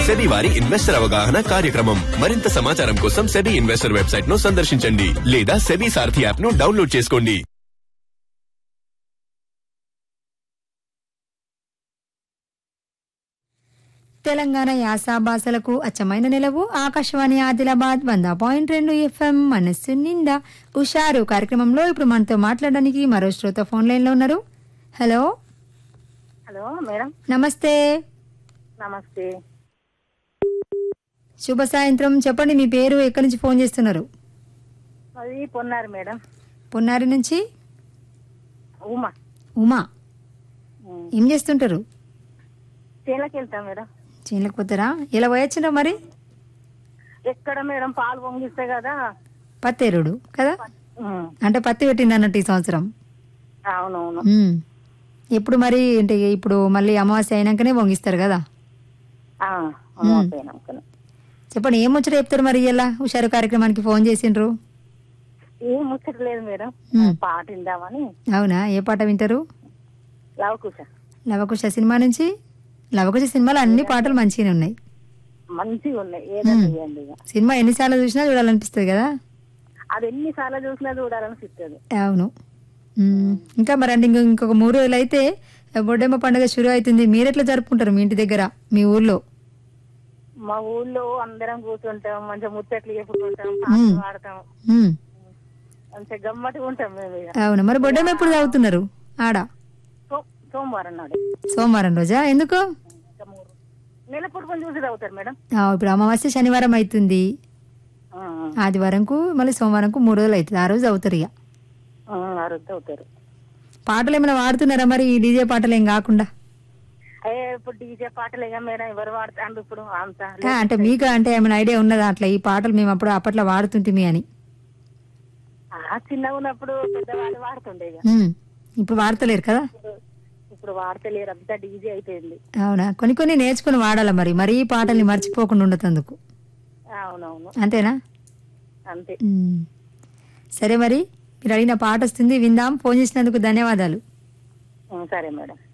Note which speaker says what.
Speaker 1: SEBI వారి investor అవగాహన కార్యక్రమం మరింత సమాచారం కోసం సెబీ ఇన్వెస్టర్ వెబ్సైట్ ను సందర్శించండి లేదా సెబీ సారథి యాప్ ను డౌన్లోడ్ చేసుకోండి
Speaker 2: తెలంగాణ యాస భాషలకు అచ్చమైన నిలవు ఆకాశవాణి ఆదిలాబాద్ వంద పాయింట్ రెండు ఎఫ్ఎం మనస్సు నిండా ఉషారు కార్యక్రమంలో ఇప్పుడు మనతో మాట్లాడడానికి మరో శ్రోత ఫోన్ లైన్ లో ఉన్నారు హలో
Speaker 3: హలో మేడం
Speaker 2: నమస్తే
Speaker 3: నమస్తే
Speaker 2: శుభ సాయంత్రం చెప్పండి మీ పేరు ఎక్కడి నుంచి ఫోన్ చేస్తున్నారు
Speaker 3: అది పొన్నారు మేడం
Speaker 2: పొన్నారి నుంచి
Speaker 3: ఉమా
Speaker 2: ఉమా ఏం చేస్తుంటారు
Speaker 3: చేనులకు వెళ్తాం మేడం
Speaker 2: చేనులకు పోతారా ఇలా పోయొచ్చిన మరి
Speaker 3: ఎక్కడ మేడం పాలు పొంగిస్తే కదా
Speaker 2: పత్తేరుడు కదా
Speaker 3: ఉమ్,
Speaker 2: అంటే పత్తి పెట్టింది అన్నట్టు ఈ సంవత్సరం
Speaker 3: అవునవును
Speaker 2: ఉమ్. ఎప్పుడు మరి అంటే ఇప్పుడు మళ్ళీ అమావాస్య అయినాకనే పొంగిస్తారు కదా
Speaker 3: ఆ, అమ్మపోయినా అనుకున్నా.
Speaker 2: చెప్పండి ఏం ముచ్చట చెప్తారు మరి ఇలా హుషారు కార్యక్రమానికి ఫోన్ చేసిండ్రు
Speaker 3: ఏం ముచ్చట్లేదు మేడం
Speaker 2: ఉమ్.
Speaker 3: పాట విందామని
Speaker 2: అవునా ఏ పాట వింటారు
Speaker 3: లవకుశ
Speaker 2: లవకుశ సినిమా నుంచి లవకుశ సినిమాలో అన్ని పాటలు మంచిగానే ఉన్నాయి
Speaker 3: మంచిగా ఉన్నాయి ఏదైనా చేయండి ఇక
Speaker 2: సినిమా ఎన్నిసార్లు చూసినా చూడాలనిపిస్తుంది కదా
Speaker 3: అది ఎన్నిసార్లు చూసినా చూడాలనిపిస్తుంది
Speaker 2: అవును ఉమ్. ఇంకా మరి అంటే ఇంకో ఇంకొక మూడు రోజులు అయితే బొడ్డెమ్మ పండుగ షురు అవుతుంది మీరు ఎట్లా జరుపుకుంటారు మీ ఇంటి దగ్గర మీ ఊర్లో
Speaker 3: మా ఊళ్ళో అందరం కూర్చుంటాం మంచిగా ముచ్చట్లు చెప్పుకుంటాం పాటలు పాడతాం
Speaker 2: ఉమ్.
Speaker 3: మంచిగా గమ్మట్టుగా ఉంటాం మేము ఇక
Speaker 2: అవునా మరి బొడ్డెమ్మ ఎప్పుడు చదువుతున్నారు ఆడ
Speaker 3: సో- సోమవారం నాడు
Speaker 2: సోమవారం రోజా ఎందుకు
Speaker 3: ఇంకా మూడు నెల పుట్టుకొని చూసి తాగుతారు మేడం
Speaker 2: ఆ, ఇప్పుడు అమావాస్య శనివారం అవుతుంది
Speaker 3: ఆ,
Speaker 2: ఆదివారంకు మళ్ళీ సోమవారంకు మూడు రోజులు అవుతుంది ఆ రోజు అవుతారు ఇక
Speaker 3: ఆ, ఆ రోజు తాగుతారు
Speaker 2: పాటలు ఏమైనా వాడుతున్నారా మరి ఈ డీజే పాటలు ఏం కాకుండా
Speaker 3: అయ్యే ఇప్పుడు డీజే పాటలేగా మేడం ఎవరు వాడతాండ్రు ఇప్పుడు అంత
Speaker 2: ఆ, అంటే మీకు అంటే ఏమైనా ఐడియా ఉన్నదా అట్లా ఈ పాటలు మేము అప్పుడు అప్పట్లో వాడుతుంటిమి అని
Speaker 3: ఆ చిన్నగా ఉన్నప్పుడు పెద్దవాళ్ళు వాడుతుండే ఇక
Speaker 2: ఉమ్. ఇప్పుడు వాడతలేరు కదా
Speaker 3: ఇప్పుడు- ఇప్పుడు వాడతలేరు అంతా డీజే అయిపోయింది
Speaker 2: అవునా కొన్ని కొన్ని నేర్చుకుని వాడాలి మరి మరీ ఈ పాటల్ని మర్చిపోకుండా ఉండతందుకు
Speaker 3: అవునవును
Speaker 2: అంతేనా
Speaker 3: అంతే
Speaker 2: ఉమ్. సరే మరి మీరు అడిగిన పాట వస్తుంది విందాం ఫోన్ చేసినందుకు ధన్యవాదాలు
Speaker 3: ఉం, సరే మేడం